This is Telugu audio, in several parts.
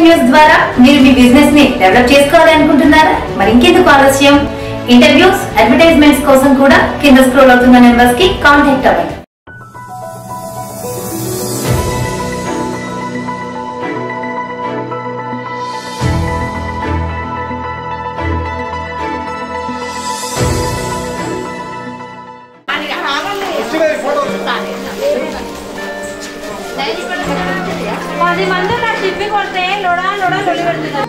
న్యూస్ ద్వారా మీరు మీ బిజినెస్ ని డెవలప్ చేసుకోవాలి అనుకుంటున్నారా మరి ఇంకెందుకు ఆలస్యం ఇంటర్వ్యూస్ అడ్వర్టైజ్మెంట్స్ కోసం కూడా కింద స్క్రోల్ అవుతున్న నెంబర్స్ కి కాంటాక్ట్ అవ్వండి పది మంది నాకు తిప్పి కొడితే లొడా లొడా లొడి పెడుతున్నారు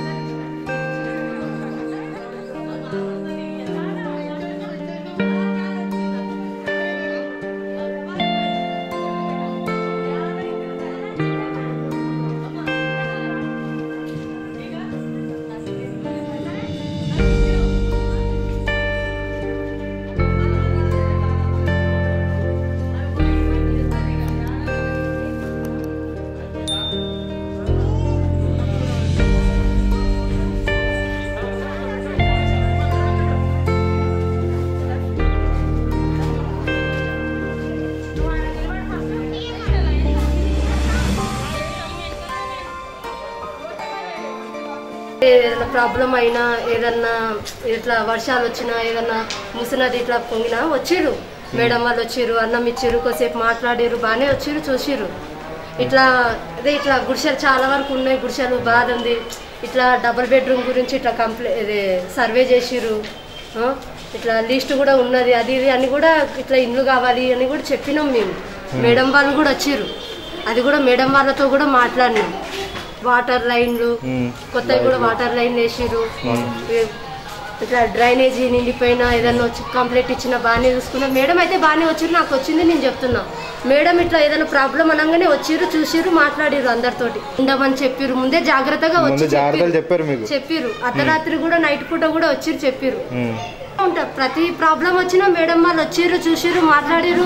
ఏదైనా ప్రాబ్లం అయినా ఏదన్నా ఇట్లా వర్షాలు వచ్చినా ఏదన్నా ముసినది ఇట్లా పొంగినా వచ్చిర్రు మేడం వాళ్ళు వచ్చిర్రు అన్నం ఇచ్చిర్రు కొద్దిసేపు మాట్లాడిర్రు బాగానే వచ్చిర్రు చూసిర్రు ఇట్లా అదే ఇట్లా గుడిసెలు చాలా వరకు ఉన్నాయి గుడిసెలు బాధ ఉంది ఇట్లా డబుల్ బెడ్రూమ్ గురించి ఇట్లా కంప్లీ ఇది సర్వే చేసిర్రు ఆ, ఇట్లా లిస్ట్ కూడా ఉన్నది అది ఇది అని కూడా ఇట్లా ఇండ్లు కావాలి అని కూడా చెప్పినాం మేము మేడం వాళ్ళు కూడా వచ్చిర్రు అది కూడా మేడం వాళ్ళతో కూడా మాట్లాడినాం వాటర్ లైన్లు కొత్తవి కూడా వాటర్ లైన్ వేసిర్రు ఏ- ఇట్లా డ్రైనేజీ నిండిపోయినా ఏదన్నా వచ్చి కంప్లైంట్ ఇచ్చినా బాగానే చూసుకున్నా మేడం అయితే బాగానే వచ్చిర్రు నాకు వచ్చింది నేను చెప్తున్నా మేడం ఇట్లా ఏదైనా ప్రాబ్లం అనగానే వచ్చిర్రు చూసిర్రు మాట్లాడిర్రు అందరితోటి ఉండమని చెప్పిర్రు ముందే జాగ్రత్తగా వచ్చి ముందు జాగ్రత్తలు చెప్పిర్రు. చెప్పారు మీకు చెప్పిర్రు అర్ధరాత్రి కూడా నైట్ పూట కూడా వచ్చిర్రు చెప్పిర్రు ఉమ్. ఉంటా ప్రతి ప్రాబ్లం వచ్చినా మేడం వాళ్ళు వచ్చిర్రు చూసిర్రు మాట్లాడిర్రు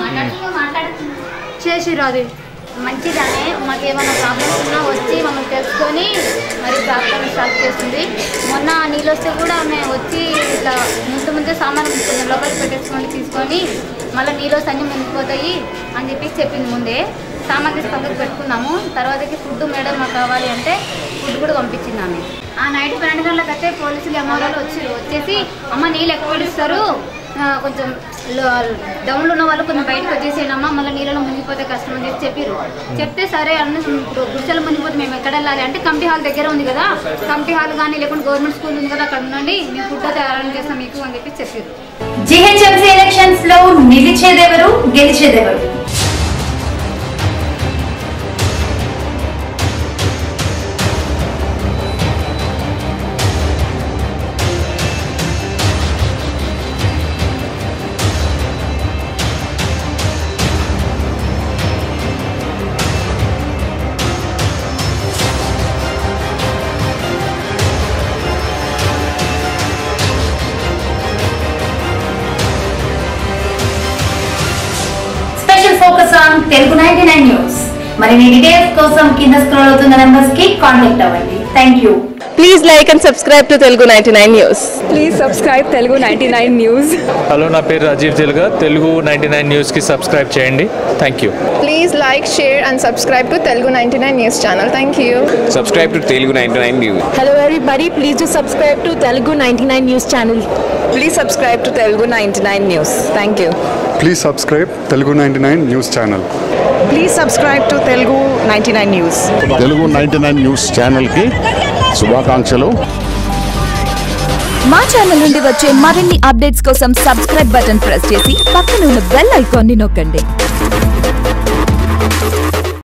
చేసిర్రు అది మంచిదానే మాకు ఏమైనా ప్రాబ్లమ్స్ ఉన్నా వచ్చి మమ్మల్ని తెలుసుకొని మరి ప్రాబ్లమ్ సాల్వ్ చేస్తుంది మొన్న నీళ్ళు వస్తే కూడా మేము వచ్చి ఇట్లా ముందు ముందే సామాన్ కొంచెం లోపలికి పెట్టేసుకొని తీసుకొని మళ్ళీ నీళ్ళు వస్తే అన్నీ మునిగిపోతాయి అని చెప్పి చెప్పింది ముందే సామాన్ తీసి పక్కకు పెట్టుకున్నాము తర్వాతకి ఫుడ్ మేడం మాకు కావాలి అంటే ఫుడ్ కూడా పంపించింది ఆమె ఆ నైట్ పన్నెండు గంటలకు అయితే పోలీసులు ఎంఆర్ఓలు వచ్చి వచ్చేసి అమ్మ నీళ్ళు ఎక్కువ ఇస్తారు ఆ, కొంచెం డౌన్లో ఉన్న వాళ్ళు కొంచెం బయటకు వచ్చేసేయనమ్మా మళ్ళీ నీళ్ళలో మునిగిపోతే కష్టం అని చెప్పి చెప్పారు చెప్తే సరే అన్న ఇప్పుడు గుడిసెలు మునిగిపోతే మేము ఎక్కడ వెళ్ళాలి అంటే కమిటీ హాల్ దగ్గర ఉంది కదా కమిటీ హాల్ కానీ లేకుంటే గవర్నమెంట్ స్కూల్ ఉంది కదా అక్కడ ఉండండి మేము ఫుడ్ అయితే అరేంజ్ చేస్తాం మీకు అని చెప్పి చెప్పారు జిహెచ్ఎంసీ ఎలక్షన్స్ లో నిలిచేదెవరు గెలిచేదెవరు special focus on Telugu ninety nine news మరిన్ని డీటెయిల్స్ కోసం కింద స్క్రోల్ అవుతున్న నెంబర్స్ కి కాంటాక్ట్ అవ్వండి thank you Please like and subscribe to Telugu 99 News. Please subscribe Telugu ninety nine news hello నా పేరు రాజీవ్ తెలుగా తెలుగు నైంటీ నైన్ న్యూస్కి సబ్స్క్రైబ్ చేయండి thank you Please like, share, and subscribe to Telugu 99 News channel. Thank you. subscribe to Telugu 99 News. Hello everybody, please do subscribe to Telugu 99 News channel. Please subscribe to Telugu 99 News. Thank you. Please subscribe Telugu ninety nine news channel Please subscribe to Telugu 99 News. Telugu ninety nine news ఛానల్కి శుభాకాంక్షలు మా ఛానల్ నుండి వచ్చే మరిన్ని అప్డేట్స్ కోసం సబ్స్క్రైబ్ బటన్ ప్రెస్ చేసి పక్కన ఉన్న బెల్ ఐకాన్ని నొక్కండి